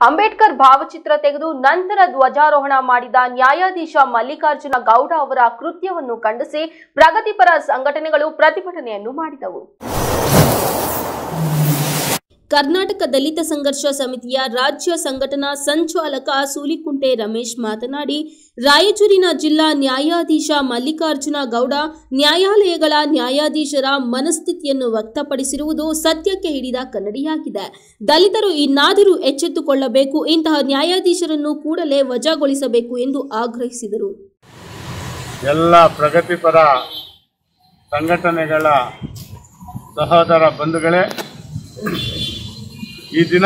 ಅಂಬೇಡ್ಕರ್ ಭಾವಚಿತ್ರ ತೆಗೆದು ನಂತರ ಧ್ವಜಾರೋಹಣ ಮಾಡಿದ ನ್ಯಾಯಾಧೀಶ ಮಲ್ಲಿಕಾರ್ಜುನ ಗೌಡ ಅವರ ಕೃತ್ಯವನ್ನು ಖಂಡಿಸಿ ಪ್ರಗತಿಪರ ಸಂಘಟನೆಗಳು ಪ್ರತಿಭಟನೆಯನ್ನು ಮಾಡಿದವು ಕರ್ನಾಟಕ ದಲಿತ ಸಂಘರ್ಷ ಸಮಿತಿಯ ರಾಜ್ಯ ಸಂಘಟನಾ ಸಂಚಾಲಕ ಸೂಲಿಕುಂಟೆ ರಮೇಶ್ ಮಾತನಾಡಿ ರಾಯಚೂರಿನ ಜಿಲ್ಲಾ ನ್ಯಾಯಾಧೀಶ ಮಲ್ಲಿಕಾರ್ಜುನ ಗೌಡ ನ್ಯಾಯಾಲಯಗಳ ನ್ಯಾಯಾಧೀಶರ ಮನಸ್ಥಿತಿಯನ್ನು ವ್ಯಕ್ತಪಡಿಸಿರುವುದು ಸತ್ಯಕ್ಕೆ ಹಿಡಿದ ಕನ್ನಡಿಯಾಗಿದೆ ದಲಿತರು ಇನ್ನಾದರೂ ಎಚ್ಚೆತ್ತುಕೊಳ್ಳಬೇಕು ಇಂತಹ ನ್ಯಾಯಾಧೀಶರನ್ನು ಕೂಡಲೇ ವಜಾಗೊಳಿಸಬೇಕು ಎಂದು ಆಗ್ರಹಿಸಿದರು ಎಲ್ಲ ಪ್ರಗತಿಪರ ಸಂಘಟನೆಗಳ ಸಹೋದರ ಬಂಧುಗಳೇ ಈ ದಿನ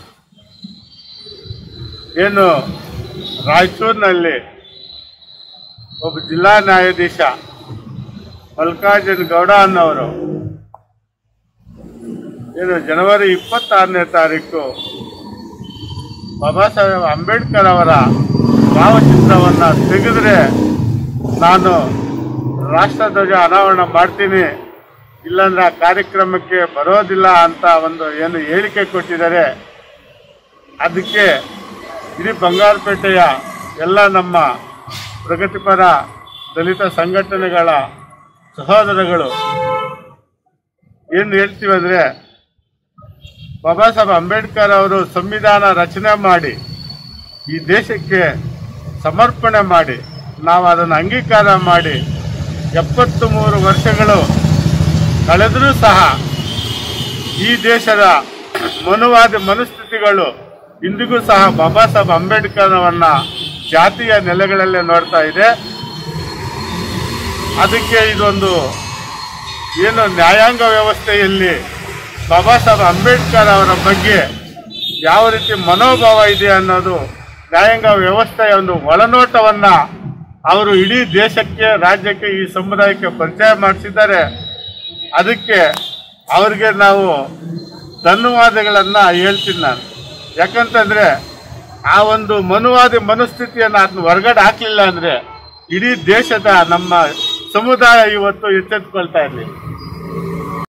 ಏನು ರಾಯಚೂರಿನಲ್ಲಿ ಒಬ್ಬ ಜಿಲ್ಲಾ ನ್ಯಾಯಾಧೀಶ ಮಲ್ಲಿಕಾರ್ಜುನ್ ಗೌಡ ಅನ್ನೋರು ಏನು ಜನವರಿ ಇಪ್ಪತ್ತಾರನೇ ತಾರೀಕು ಬಾಬಾ ಸಾಹೇಬ್ ಅಂಬೇಡ್ಕರ್ ಅವರ ಭಾವಚಿತ್ರವನ್ನು ತೆಗೆದ್ರೆ ನಾನು ರಾಷ್ಟ್ರಧ್ವಜ ಅನಾವರಣ ಮಾಡ್ತೀನಿ ಇಲ್ಲಾಂದ್ರೆ ಆ ಕಾರ್ಯಕ್ರಮಕ್ಕೆ ಬರೋದಿಲ್ಲ ಅಂತ ಒಂದು ಏನು ಹೇಳಿಕೆ ಕೊಟ್ಟಿದ್ದಾರೆ ಅದಕ್ಕೆ ಇಡೀ ಬಂಗಾರಪೇಟೆಯ ಎಲ್ಲ ನಮ್ಮ ಪ್ರಗತಿಪರ ದಲಿತ ಸಂಘಟನೆಗಳ ಸಹೋದರಗಳು ಏನು ಹೇಳ್ತೀವಂದ್ರೆ ಬಾಬಾ ಸಾಹೇಬ್ ಅಂಬೇಡ್ಕರ್ ಅವರು ಸಂವಿಧಾನ ರಚನೆ ಮಾಡಿ ಈ ದೇಶಕ್ಕೆ ಸಮರ್ಪಣೆ ಮಾಡಿ ನಾವು ಅದನ್ನು ಅಂಗೀಕಾರ ಮಾಡಿ ಎಪ್ಪತ್ತು ಮೂರು ವರ್ಷಗಳು ಕಳೆದರೂ ಸಹ ಈ ದೇಶದ ಮನುವಾದಿ ಮನಸ್ಥಿತಿಗಳು ಇಂದಿಗೂ ಸಹ ಬಾಬಾ ಸಾಹೇಬ್ ಅಂಬೇಡ್ಕರ್ ಅವರನ್ನ ಜಾತಿಯ ನೆಲೆಗಳಲ್ಲೇ ನೋಡ್ತಾ ಇದೆ ಅದಕ್ಕೆ ಇದೊಂದು ಏನು ನ್ಯಾಯಾಂಗ ವ್ಯವಸ್ಥೆಯಲ್ಲಿ ಬಾಬಾ ಸಾಹೇಬ್ ಅಂಬೇಡ್ಕರ್ ಅವರ ಬಗ್ಗೆ ಯಾವ ರೀತಿ ಮನೋಭಾವ ಇದೆ ಅನ್ನೋದು ನ್ಯಾಯಾಂಗ ವ್ಯವಸ್ಥೆಯ ಒಂದು ಒಳನೋಟವನ್ನ ಅವರು ಇಡೀ ದೇಶಕ್ಕೆ ರಾಜ್ಯಕ್ಕೆ ಈ ಸಮುದಾಯಕ್ಕೆ ಪರಿಚಯ ಮಾಡಿಸಿದ್ದಾರೆ ಅದಕ್ಕೆ ಅವ್ರಿಗೆ ನಾವು ಧನ್ಯವಾದಗಳನ್ನು ಹೇಳ್ತೀನಿ ನಾನು ಯಾಕಂತಂದ್ರೆ ಆ ಒಂದು ಮನುವಾದಿ ಮನಸ್ಥಿತಿಯನ್ನು ಅದನ್ನ ಹೊರಗಡೆ ಹಾಕ್ಲಿಲ್ಲ ಅಂದ್ರೆ ಇಡೀ ದೇಶದ ನಮ್ಮ ಸಮುದಾಯ ಇವತ್ತು ಎಚ್ಚೆತ್ತುಕೊಳ್ತಾ ಇರಲಿ